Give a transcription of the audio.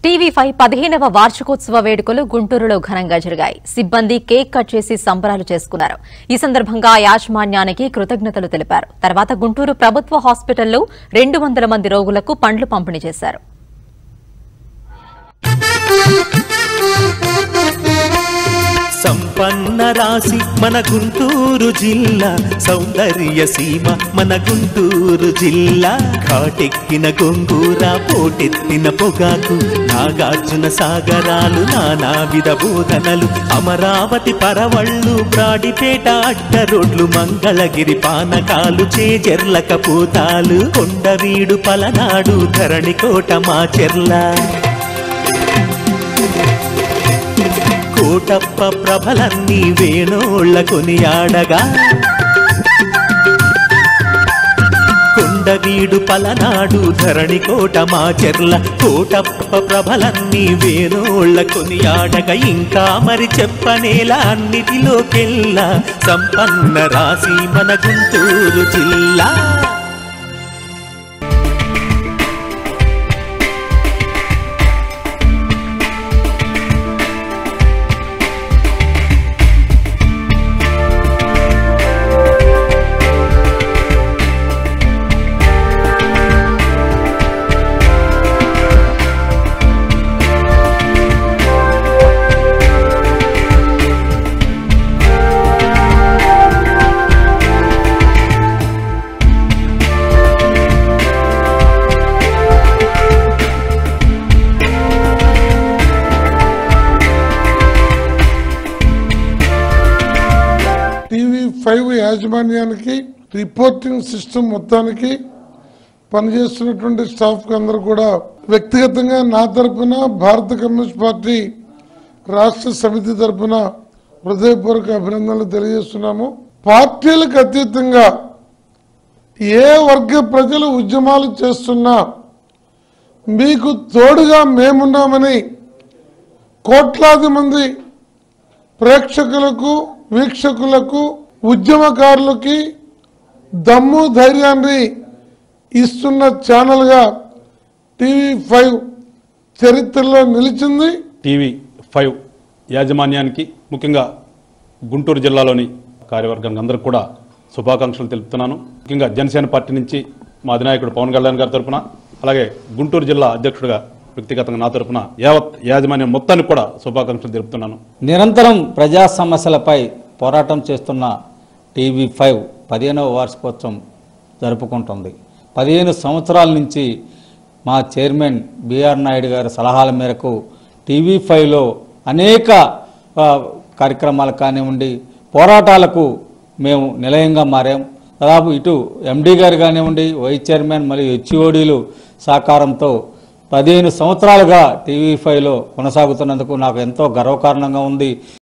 TV five పదిహేనవ వార్షికోత్సవ వేడుకలు గుంటూరులో ఘనంగా జరిగాయి సిబ్బంది కేక్ కట్ చేసి సంబరాలు చేసుకున్నారు ఈ సందర్భంగా యాజమాన్యానికి కృతజ్ఞతలు తెలిపారు తర్వాత గుంటూరు ప్రభుత్వ హాస్పిటల్లో రెండు వందల మంది రోగులకు పండ్లు పంపిణీ చేశారు సంపన్న రాశి మన గుంటూరు జిల్లా సౌందర్య సీమ మన గుంటూరు జిల్లా కాటెక్కిన గొంగూర పోటెత్తిన పొగాకు నాగార్జున సాగరాలు నానావిధ బోధనలు అమరావతి పరవళ్ళు బ్రాడిపేట అడ్డ రోడ్లు మంగళగిరి పానకాలు చేజెర్లక పూతాలు కొండవీడు పలనాడు ధరణికోట మాచెర్ల కోటప్ప ప్రభలన్నీ వేణోళ్ళ కొనియాడగా కొండవీడు పలనాడు ధరణి కోట మాచెర్ల కోటప్ప ప్రభలన్నీ వేణోళ్ళ కొనియాడగా ఇంకా మరి చెప్పనేలా అన్నిటిలోకెల్లా సంపన్న రాశి మన గుంటూరు జిల్లా టీవీ ఫైవ్ యాజమాన్యానికి రిపోర్టింగ్ సిస్టమ్ మొత్తానికి పనిచేస్తున్నటువంటి స్టాఫ్ కి అందరూ కూడా వ్యక్తిగతంగా నా తరపున భారత కమ్యూనిస్ట్ పార్టీ రాష్ట్ర సమితి తరపున హృదయపూర్వక అభినందనలు తెలియజేస్తున్నాము పార్టీలకు అతీతంగా ఏ వర్గ ప్రజలు ఉద్యమాలు చేస్తున్నా మీకు తోడుగా మేమున్నామని కోట్లాది మంది ప్రేక్షకులకు వీక్షకులకు ఉద్యమకారులకి దమ్ము ధైర్యాన్ని ఇస్తున్న ఛానల్గా టీవీ ఫైవ్ చరిత్రలో నిలిచింది టీవీ ఫైవ్ యాజమాన్యానికి ముఖ్యంగా గుంటూరు జిల్లాలోని కార్యవర్గానికి అందరికి కూడా శుభాకాంక్షలు తెలుపుతున్నాను ముఖ్యంగా జనసేన పార్టీ నుంచి మా అధినాయకుడు పవన్ కళ్యాణ్ గారి తరపున అలాగే గుంటూరు జిల్లా అధ్యక్షుడిగా వ్యక్తిగతంగా నా తరపున యావత్ యాజమాన్యం మొత్తానికి కూడా శుభాకాంక్షలు తెలుపుతున్నాను నిరంతరం ప్రజా సమస్యలపై పోరాటం చేస్తున్న టీవీ ఫైవ్ పదిహేనవ వార్షికోత్సవం జరుపుకుంటుంది పదిహేను సంవత్సరాల నుంచి మా చైర్మన్ బిఆర్ నాయుడు గారి సలహాల మేరకు టీవీ ఫైవ్లో అనేక ఆ, కార్యక్రమాలు కానివ్వండి పోరాటాలకు మేము నిలయంగా మారాం దాదాపు ఇటు ఎండీ గారు కానివ్వండి వైస్ చైర్మన్ మరియు హెచ్ఓడీలు సహకారంతో పదిహేను సంవత్సరాలుగా టీవీ ఫైవ్లో కొనసాగుతున్నందుకు నాకు ఎంతో గర్వకారణంగా ఉంది